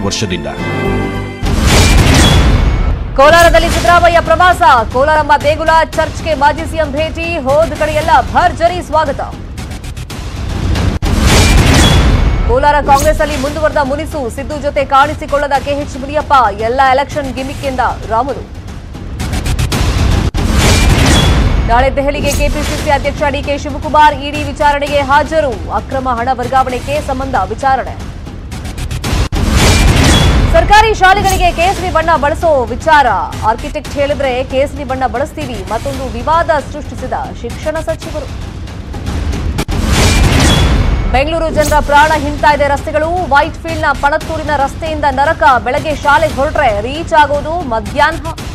ವರ್ಷದಿಂದ ಕೋಲಾರದಲ್ಲಿ ಸಿದ್ದರಾಮಯ್ಯ ಪ್ರವಾಸ ಕೋಲಾರಮ್ಮ ದೇಗುಲ ಚರ್ಚ್ಗೆ ಮಾಜಿ ಸಿಎಂ ಭೇಟಿ ಹೋದ ಕಡೆಯೆಲ್ಲ ಭರ್ಜರಿ ಸ್ವಾಗತ ಕೋಲಾರ ಕಾಂಗ್ರೆಸ್ ಅಲ್ಲಿ ಮುಂದುವರೆದ ಮುನಿಸು ಸಿದ್ದು ಜೊತೆ ಕಾಣಿಸಿಕೊಳ್ಳದ ಕೆಎಚ್ ಮುನಿಯಪ್ಪ ಎಲ್ಲ ಎಲೆಕ್ಷನ್ ಗಿಮಿಕ್ಕಿಂದ ರಾಮುಲು ನಾಳೆ ದೆಹಲಿಗೆ ಕೆಪಿಸಿಸಿ ಅಧ್ಯಕ್ಷ ಡಿಕೆ ಶಿವಕುಮಾರ್ ಇಡಿ ವಿಚಾರಣೆಗೆ ಹಾಜರು ಅಕ್ರಮ ಹಣ ವರ್ಗಾವಣೆಗೆ ಸಂಬಂಧ ವಿಚಾರಣೆ ಸರ್ಕಾರಿ ಶಾಲೆಗಳಿಗೆ ಕೇಸರಿ ಬಣ್ಣ ಬಳಸೋ ವಿಚಾರ ಆರ್ಕಿಟೆಕ್ಟ್ ಹೇಳಿದ್ರೆ ಕೇಸರಿ ಬಣ್ಣ ಬಳಸ್ತೀವಿ ಮತ್ತೊಂದು ವಿವಾದ ಸೃಷ್ಟಿಸಿದ ಶಿಕ್ಷಣ ಸಚಿವರು ಬೆಂಗಳೂರು ಜನರ ಪ್ರಾಣ ಹಿಂತಾ ಇದೆ ರಸ್ತೆಗಳು ವೈಟ್ ಫೀಲ್ಡ್ನ ಪಣತ್ತೂರಿನ ರಸ್ತೆಯಿಂದ ನರಕ ಬೆಳಗ್ಗೆ ಶಾಲೆಗೆ ಹೊರಟ್ರೆ ರೀಚ್ ಆಗೋದು ಮಧ್ಯಾಹ್ನ